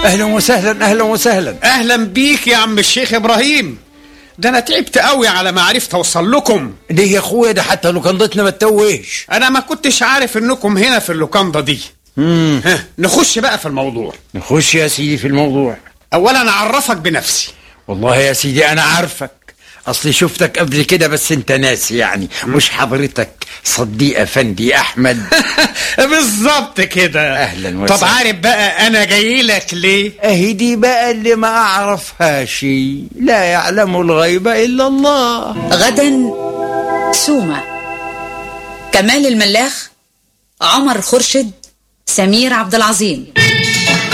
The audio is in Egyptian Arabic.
اهلا وسهلا اهلا وسهلا اهلا بيك يا عم الشيخ ابراهيم ده انا تعبت قوي على ما عرفت اوصل لكم ليه يا اخويا ده حتى لوكندتنا ما تتوهش انا ما كنتش عارف انكم هنا في اللوكاندا دي مم. ها نخش بقى في الموضوع نخش يا سيدي في الموضوع اولا اعرفك بنفسي والله يا سيدي انا عارفك اصلي شفتك قبل كده بس انت ناسي يعني مش حضرتك صديق افندي احمد بالظبط كده أهلاً طب وسهلاً. عارف بقى انا جاي لك ليه اهي دي بقى اللي ما اعرفهاش لا يعلم الغيب الا الله غدا سومة كمال الملاخ عمر خرشد سمير عبد العظيم